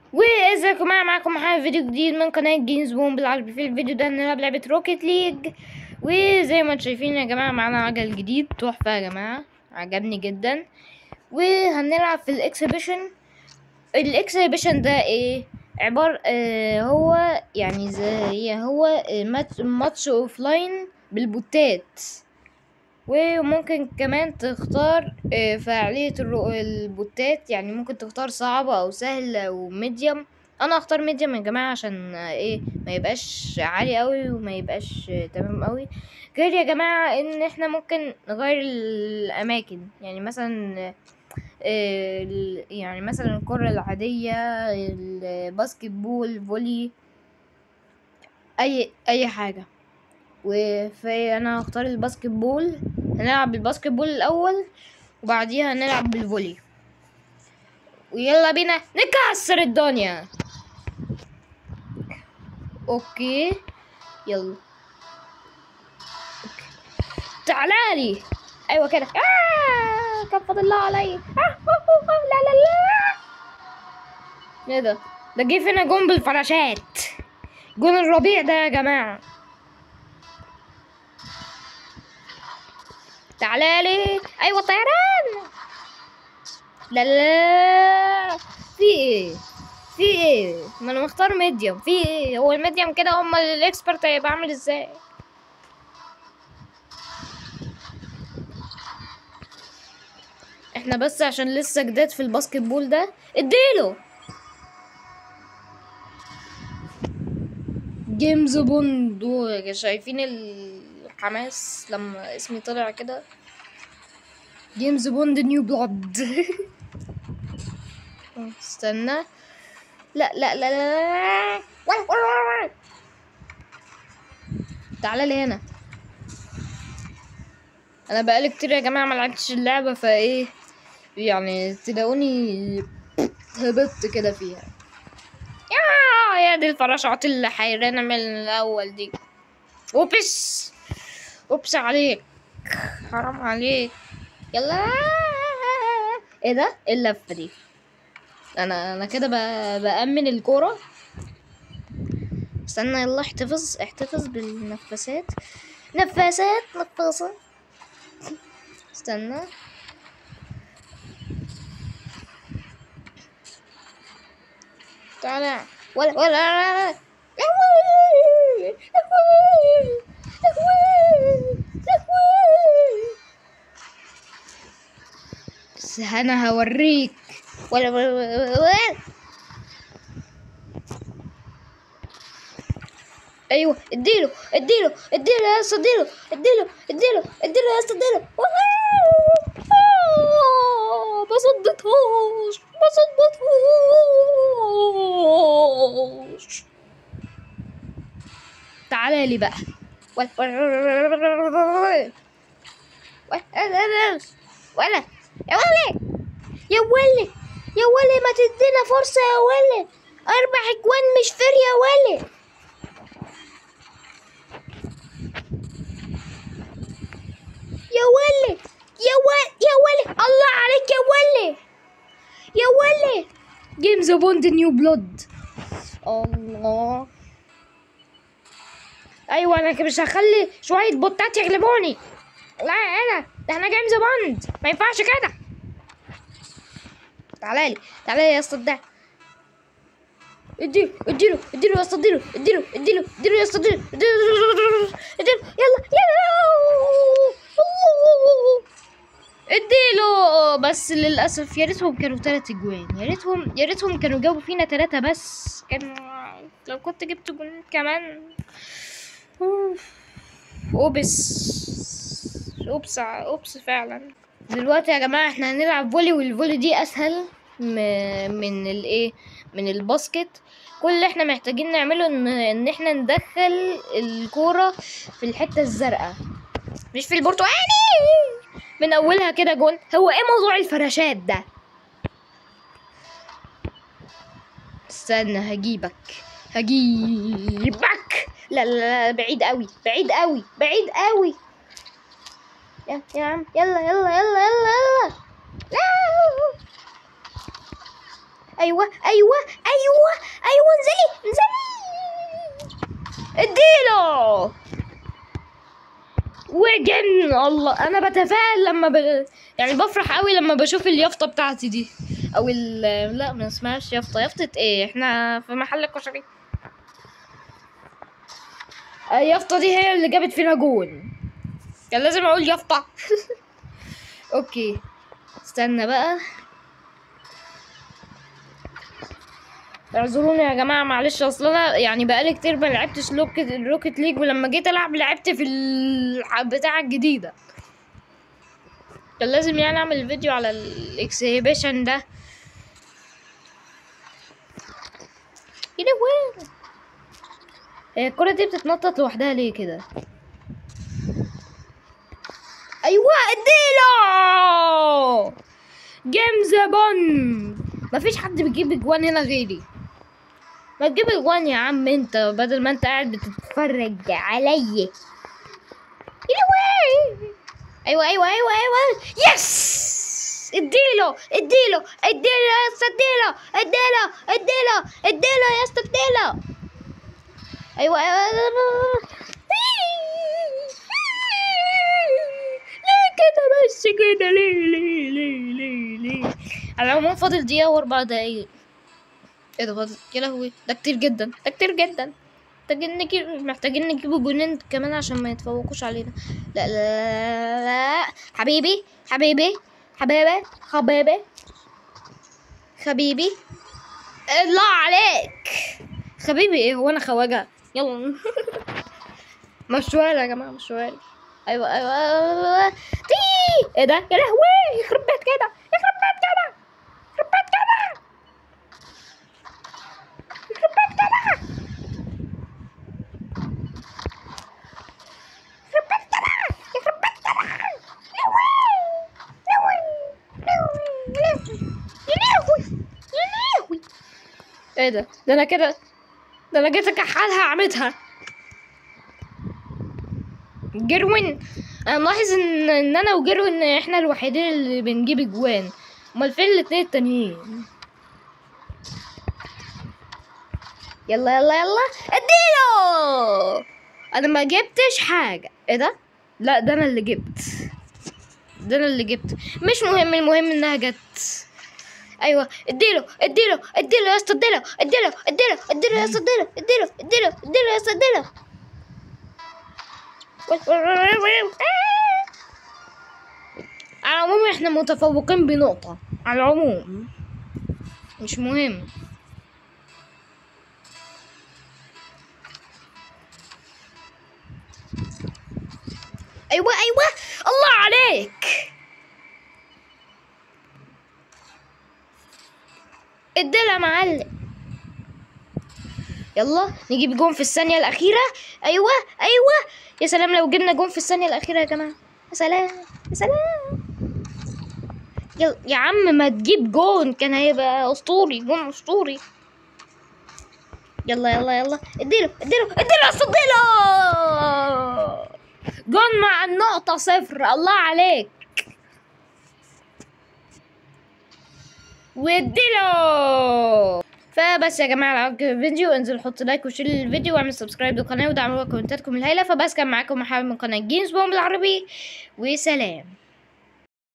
وازيكم يا جماعه معاكم محمد فيديو جديد من قناه جيمز بوم بالعربي في الفيديو ده هنلعب لعبه روكيت ليج وزي ما انتم شايفين يا جماعه معانا عجل جديد تحفه يا جماعه عجبني جدا وهنلعب في الاكسبيشن الاكسبيشن ده ايه عبارة آه هو يعني زي هو آه، مات- ماتش اوف لاين بالبوتات وممكن كمان تختار آه، فعالية الرو- البوتات يعني ممكن تختار صعبة أو سهلة أو ميديوم أنا أختار ميديوم يا جماعة عشان آه، إيه ما يبقاش عالي أوي وما يبقاش آه، تمام أوي غير يا جماعة إن إحنا ممكن نغير الأماكن يعني مثلا آه، آه، ال- يعني مثلا الكرة العادية الباسكت بول فولي أي أي حاجة وفانا هختار الباسكت بول هنلعب بالباسكت بول الاول وبعديها هنلعب بالفولي ويلا بينا نكسر الدنيا اوكي يلا أوكي. تعالالي ايوه كده آه كان فاضل الله عليا آه أوه، أوه، أوه، لا لا لا ايه ده ده جه فينا جون بالفراشات جون الربيع ده يا جماعه تعالى لي ايوه طيران لا لا لا في ايه في ايه ما انا مختار ميديوم في ايه هو الميديوم كده امال الاكسبرت هيبقى عامل ازاي احنا بس عشان لسه جداد في الباسكت بول ده اديله جيمز بوند و- شايفين الحماس لما اسمي طلع كده جيمز بوند نيو بلاد استنى لا لا لا لا لا تعالى لي هنا انا بقالي كتير يا جماعه ما لعبتش اللعبه فايه يعني تلاقوني هبطت كده فيها يا يا دي الفراشات اللي حيرانه من الاول دي اوبس اوبس عليك حرام عليك يلا ايه ده ايه اللفه دي انا انا كده ب- بامن الكوره استنى يلا احتفظ احتفظ بالنفاسات نفاسات نفاسات استنى تعالى ولا ولا ولا أهوي! أهوي! أهوي! أهوي! بس انا هوريك ولا ولا ولا ولا. ايوه اديله اديله اديله يا اسطى اديله اديله اديله اديله يا اسطى اديله آه، ما صدتهاش ما صدتهاش تعالى لي بقى ولا ولا ولا يا ولي يا ولي يا ولي ما تدينا فرصة يا ولي أربع أجوان مش فير يا ولي يا ولي يا ولي يا ولي الله عليك يا ولي يا ولي جيمز بوند نيو بلود الله ايوه انا كده مش هخلي شويه بوتات يغلبوني لا انا ده احنا جيمز بوند ما ينفعش كده تعالى لي تعالى لي يا اسطى ده اديله اديله اديله يا اسطى اديله اديله اديله اديله يا اسطى اديله اديله اديله يلا يلا اديله بس للاسف يا ريتهم كانوا تلات اجوان يا ريتهم يا ريتهم كانوا جابوا فينا تلاتة بس كان لو كنت جبت جون كمان أوف. اوبس اوبس اوبس فعلا دلوقتي يا جماعه احنا هنلعب فولي والفولي دي اسهل م- من الايه من الباسكت كل اللي احنا محتاجين نعمله ان ان احنا ندخل الكوره في الحته الزرقاء مش في البرتقالي من اولها كده جون هو ايه موضوع الفراشات ده استنى هجيبك هجيبك لا لا لا بعيد قوي بعيد قوي بعيد قوي يا يا عم يلا يلا يلا يلا يلا لا ايوه ايوه ايوه ايوه انزلي انزلي اديله وجن الله انا بتفائل لما ب... يعني بفرح قوي لما بشوف اليافطه بتاعتي دي او ال... لا ما اسمهاش يافطه يافطه ايه احنا في محل كشري اليافطه دي هي اللي جابت فينا جون كان لازم اقول يافطه اوكي استنى بقى اعذروني يا جماعه معلش اصل انا يعني بقالي كتير ما لعبتش لوكت روكت ليج ولما جيت العب لعبت في الح- بتاع الجديده كان لازم يعني اعمل فيديو على الاكسهيبيشن ده ايه ده وين هي الكرة دي بتتنطط لوحدها ليه كده ايوه اديله جيم ذا بون مفيش حد بيجيب اجوان هنا غيري ما تجيب اجوان يا عم انت بدل ما انت قاعد بتتفرج عليا ايوه ايوه ايوه ايوه ايوه يس اديله اديله اديله يا اسطى اديله اديله اديله اديله يا اسطى اديله ايوه ايوه ليه كده بس كده ليه ليه ليه ليه ليه على العموم فاضل دقيقة وأربع دقايق ايه ده فاضل يا لهوي ده كتير جدا ده كتير جدا محتاجين نجيب محتاجين نجيب جونين كمان عشان ما يتفوقوش علينا لا لا لا, لا. حبيبي حبيبي حبيبي حبيبي حبيبي الله عليك حبيبي ايه هو انا خواجه يلا مشوار يا جماعه مشوار ايوه ايوه, أيوة. تي ايه ده يا لهوي يخرب بيت كده يخرب بيت كده يخرب بيت كده يخرب بيت كده يخرب بيت كده يخرب بيت كده لهوي لهوي لهوي يا لهوي يا لهوي ايه ده ده انا كده ده انا جيت اكحلها عمتها جروين انا ملاحظ ان ان انا وجروين احنا الوحيدين اللي بنجيب اجوان امال فين الاتنين التانيين يلا يلا يلا اديله انا ما جبتش حاجه ايه ده لا ده انا اللي جبت ده انا اللي جبت مش مهم المهم انها جت ايوه اديله اديله اديله يا اسطى اديله اديله اديله اديله يا اسطى اديله اديله اديله اديله يا اسطى اديله على العموم احنا متفوقين بنقطة على العموم مش مهم ايوه ايوه الله عليك اديلها معلم يلا نجيب جون في الثانية الأخيرة أيوة أيوة يا سلام لو جبنا جون في الثانية الأخيرة يا جماعة يا سلام يا سلام يلا يا عم ما تجيب جون كان هيبقى أسطوري جون أسطوري يلا يلا يلا اديله اديله اديله أصل اديله جون مع النقطة صفر الله عليك واديله فبس يا جماعه لو عجبكم الفيديو انزلوا حطوا لايك وشير الفيديو واعملوا سبسكرايب للقناه ودعموا كومنتاتكم الهايله فبس كان معاكم محمد من قناه جيمز بوم بالعربي وسلام